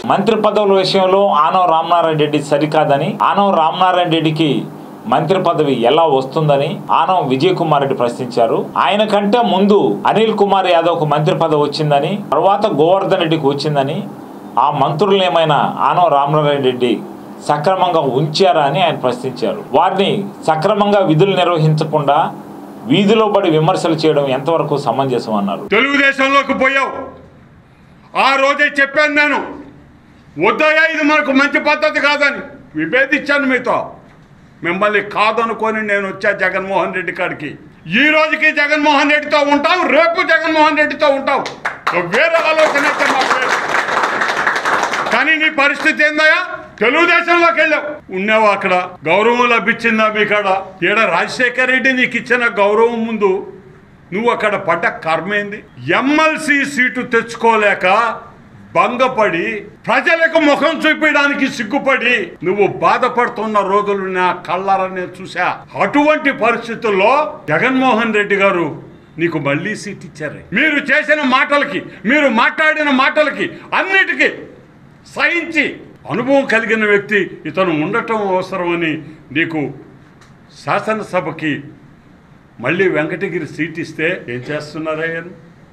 మంత్రి పదవుల విషయంలో ఆనవ రామనారాయణ రెడ్డి సరికాదని ఆనవ రామనారాయణ రెడ్డికి మంత్రి పదవి ఎలా వస్తుందని ఆనవ విజయ్ కుమార్ రెడ్డి ప్రశ్నించారు ఆయన కంటే ముందు అనిల్ కుమార్ యాదవ్ కు మంత్రి పదవి వచ్చిందని తర్వాత గోవర్ధన్ రెడ్డికి వచ్చిందని ఆ మంత్రులు ఏమైనా ఆనవ రామనారాయణ రెడ్డి సక్రమంగా ఉంచారా అని ఆయన ప్రశ్నించారు వారిని సక్రమంగా విధులు నిర్వహించకుండా వీధిలో పడి విమర్శలు చేయడం ఎంతవరకు సమంజసం అన్నారు తెలుగుదేశంలోకి పోయావు ఆ రోజే చెప్పాను నేను వద్దయ్యా ఇది మనకు మంచి పద్ధతి కాదని విభేదించాను మీతో మిమ్మల్ని కాదనుకొని నేను వచ్చా జగన్మోహన్ రెడ్డి కాడికి ఈ రోజుకి జగన్మోహన్ రెడ్డితో ఉంటావు రేపు జగన్మోహన్ రెడ్డితో ఉంటావు వేరే ఆలోచన అయితే మాకు లేదు. కానీ నీ పరిస్థితి ఏందయ్యా తెలుగుదేశంలోకి వెళ్ళావు ఉన్నావు అక్కడ గౌరవం లభించిందా మీ కాడ ఈడ రాజశేఖర రెడ్డి నీకు ఇచ్చిన గౌరవం ముందు నువ్వు అక్కడ పడ్డ కర్మేంది ఎమ్మెల్సీ సీటు తెచ్చుకోలేక భంగపడి ప్రజలకు ముఖం చూపించడానికి సిగ్గుపడి నువ్వు బాధపడుతున్న రోజులు నా కళ్ళారనే చూసా అటువంటి పరిస్థితుల్లో జగన్మోహన్ రెడ్డి గారు నీకు మళ్ళీ సీట్ ఇచ్చారు మీరు చేసిన మాటలకి మీరు మాట్లాడిన మాటలకి అన్నిటికీ సహించి అనుభవం కలిగిన వ్యక్తి ఇతను ఉండటం అవసరమని నీకు శాసనసభకి మళ్ళీ వెంకటగిరి సీట్ ఇస్తే ఏం చేస్తున్నారయ్యను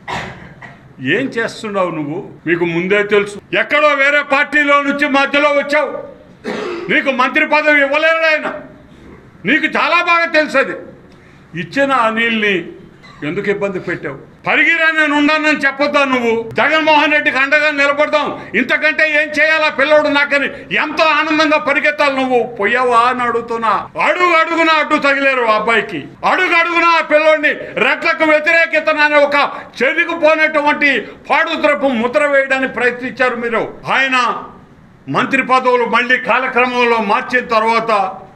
ఏం చేస్తున్నావు నువ్వు మీకు ముందే తెలుసు ఎక్కడో వేరే పార్టీలో నుంచి మధ్యలో వచ్చావు నీకు మంత్రి పదవి ఇవ్వలేడు ఆయన నీకు చాలా బాగా తెలుసు అది ఇచ్చిన అనిల్ని ఎందుకు ఇబ్బంది పెట్టావు పరిగిరా నేను ఉన్నానని చెప్పొద్దా నువ్వు జగన్మోహన్ రెడ్డికి అండగా నిలబడదాం ఇంతకంటే ఏం చేయాలా పిల్లోడు నాకని ఎంతో ఆనందంగా పరిగెత్తాలి నువ్వు పోయావా అని అడుగుతున్నా అడుగు అడుగున అడ్డు తగిలేరు ఆ అబ్బాయికి అడుగు అడుగున ఆ పిల్లోడిని రెట్లకు వ్యతిరేకతనని ఒక చెదిగిపోయినటువంటి పాడుద్రపు ముద్ర వేయడానికి ప్రయత్నించారు మీరు ఆయన మంత్రి పదవులు మళ్ళీ కాలక్రమంలో మార్చిన తర్వాత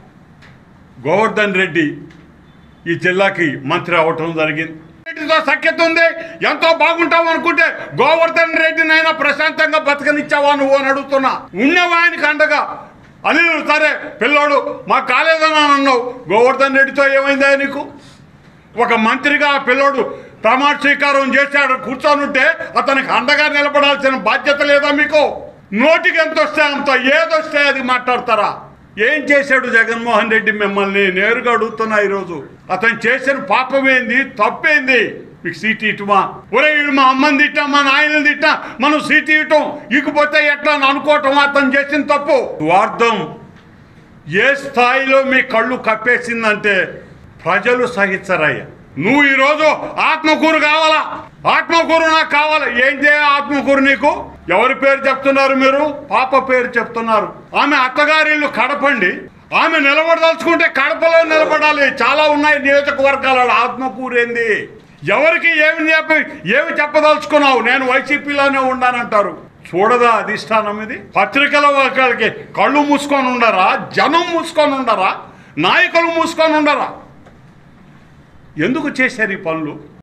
గోవర్ధన్ రెడ్డి ఈ జిల్లాకి మంత్రి అవటం జరిగింది రెడ్డితో సఖ్యత ఉంది ఎంతో బాగుంటావు అనుకుంటే గోవర్ధన్ రెడ్డిని అయినా ప్రశాంతంగా బతకనిచ్చావా నువ్వు అని అడుగుతున్నా ఉన్నవా ఆయనకి అండగా అనిల్ సరే పిల్లోడు మా కాలేదని అన్నావు గోవర్ధన్ రెడ్డితో ఏమైందా నీకు ఒక మంత్రిగా ఆ పిల్లోడు ప్రమాణ స్వీకారం చేశాడు కూర్చొనుంటే అతనికి అండగా నిలబడాల్సిన బాధ్యత లేదా మీకు నోటికి ఎంత వస్తే అంత ఏదొస్తే అది మాట్లాడతారా ఏం చేశాడు జగన్మోహన్ రెడ్డి మిమ్మల్ని నేరుగా అడుగుతున్నా ఈరోజు అతను చేసిన పాపమేంది తప్పేంది మీకు సీట్ ఇటుమా ఒరే వీడు మా అమ్మని తిట్టా మా నాయనని తిట్టా మనం సీట్ ఇవ్వటం ఇకపోతే ఎట్లా అని అనుకోవటం అతను చేసిన తప్పు స్వార్థం ఏ స్థాయిలో మీ కళ్ళు కప్పేసిందంటే ప్రజలు సహించరయ్యా నువ్వు ఈరోజు ఆత్మకూరు కావాలా ఆత్మకూరు నాకు కావాలా ఏం చేయ ఆత్మకూరు నీకు ఎవరి పేరు చెప్తున్నారు మీరు పాప పేరు చెప్తున్నారు ఆమె అత్తగారిల్లు కడపండి ఆమె నిలబడదలుచుకుంటే కడపలో నిలబడాలి చాలా ఉన్నాయి నియోజకవర్గాల ఆత్మకూరు ఏంది ఎవరికి ఏమి చెప్పి ఏమి చెప్పదలుచుకున్నావు నేను వైసీపీలోనే ఉండానంటారు చూడదా అధిష్టానం ఇది పత్రికల వర్గాలకి కళ్ళు మూసుకొని ఉండరా జనం మూసుకొని ఉండరా నాయకులు మూసుకొని ఉండరా ఎందుకు చేశారు ఈ పనులు